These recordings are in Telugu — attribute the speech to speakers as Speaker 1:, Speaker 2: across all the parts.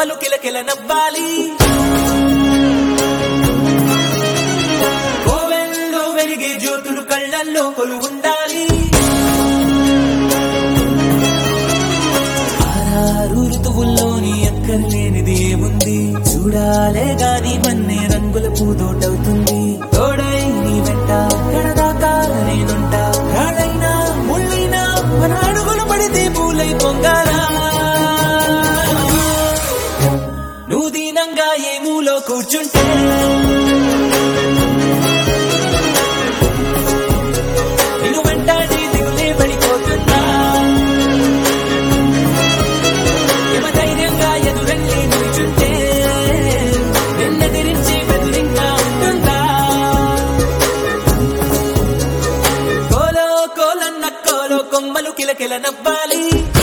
Speaker 1: కొమ్మలు కిలకిల నవ్వాలి కోవెల్లో వెలిగే జ్యోతులు కళ్ళల్లో కొలు ఉండాలి ఆరారు ఋతువుల్లోని ఎక్కర్లేనిది ఏముంది చూడాలే గాని మన్నే రంగుల పూదోటవుతుంది తోడై నీ వెంట కడదాకా నేనుంటా రాడైనా ముళ్ళైనా మన అడుగులు పడితే పూలై పొంగాలా నువ్వు దీనంగా ఏ మూలో కూర్చుంటే నిన్ను వెంటాడి దిగులే పడిపోతున్నా యమ ధైర్యంగా ఎదురెళ్ళి నిల్చుంటే నిన్నెదిరించి బెదిరింకా ఉంటుందా కోలో కోలన్న కోలో కొమ్మలు కిలకిల నవ్వాలి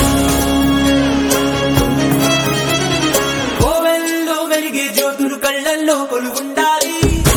Speaker 1: కోవెల్లో వెలిగే జ్యోతులు కళ్ళల్లో కొలు ఉండాలి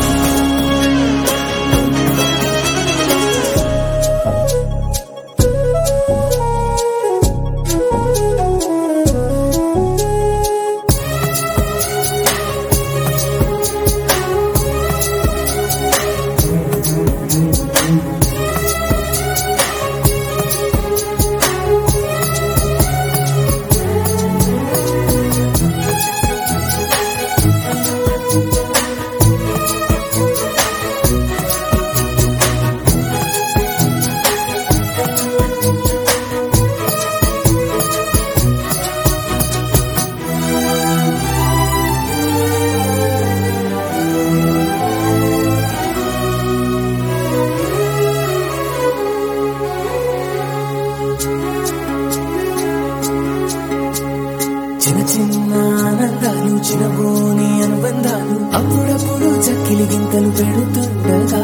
Speaker 1: చిన్న చిన్న ఆనందాలు చిన్నబోని అనుబంధాలు అప్పుడప్పుడు చక్కిలి గింతలు పెడుతుండగా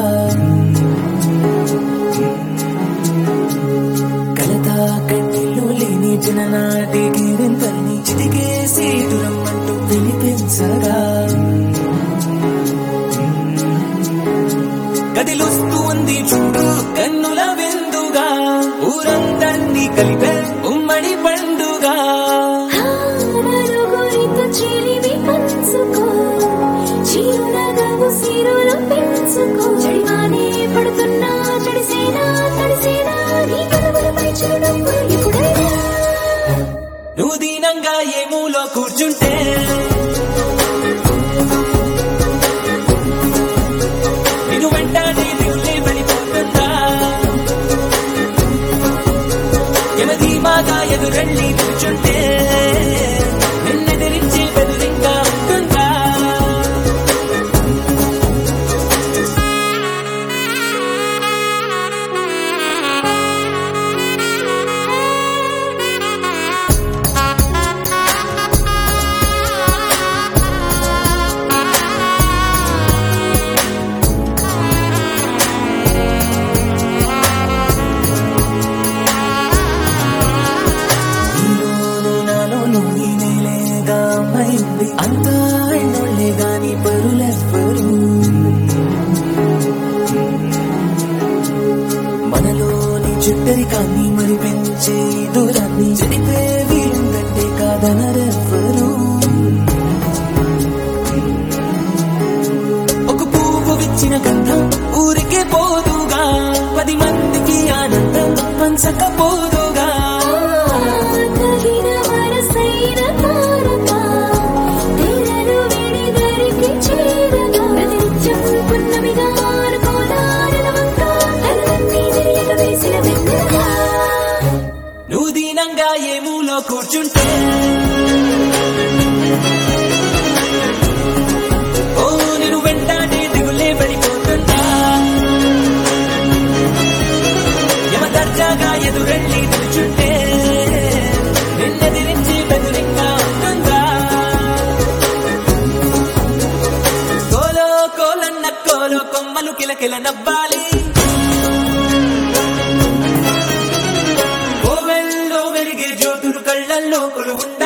Speaker 1: కలతా కన్నీళ్ళు లేని చిన్ననాటి గిరింతల్ని చిటికేసి దూరమ్మంటూ వినిపించగా గదిలొస్తూ ఉంది చూడు కన్నుల విందుగా ఊరందరినీ కలిపే ఉమ్మడి పండుగా
Speaker 2: నలుగురితో చెలిమి పంచుకో చిరునగా ఉసిరులు పెంచుకో చడివానే పడుతున్నా తడిసేనా తడిసేనా నీ కనుమలపై చిరునవ్వు ఎప్పుడైనా
Speaker 1: నువ్వు దీనంగా ఏ మూలో కూర్చుంటే నిన్ను వెంటాడి దిగులే పడిపోతుందా యమధీమాగా ఎదురెళ్ళి కూర్చుంటే నిన్నెదిరించి బెదిరింగా ఉంటుందా నీలోను నాలోను ఈ నేలేగా అమ్మాయింది అంతా ఎన్నోళ్ళే గాని పరులెవ్వరు మనలోని చుట్టరి కానీ మరి పెంచే ఈ దూరాన్ని చెడిపే వీలుందంటే కాదనరెవ్వరు ఒక పువ్వు విచ్చిన గంధం ఊరికే పోదుగా పది మందికి ఆనందం పంచకపోదుగా
Speaker 2: తగిన వరసైన తారక తెరలు విడి దరికి చేరగా ప్రతినిత్యం పున్నమిగా అనుకోనారనవంతా తనలన్నీ తిరియక వేసిన వెన్నెలగా
Speaker 1: నువ్వు దీనంగా ఏ మూలో కూర్చుంటే ఓ నేను వెంటాడి దిగులే పడిపోతుందా యమ దర్జాగా ఎదురెళ్ళి నిల్చుంటే నిన్నెదిరించి బెదిరింగా ఉంటుందా కోలో కోలన్న కోలో కొమ్మలు కిలకిల నవ్వాలి కోవెల్లో వెలిగే జ్యోతులు కళ్ళల్లో కొలు ఉండాలి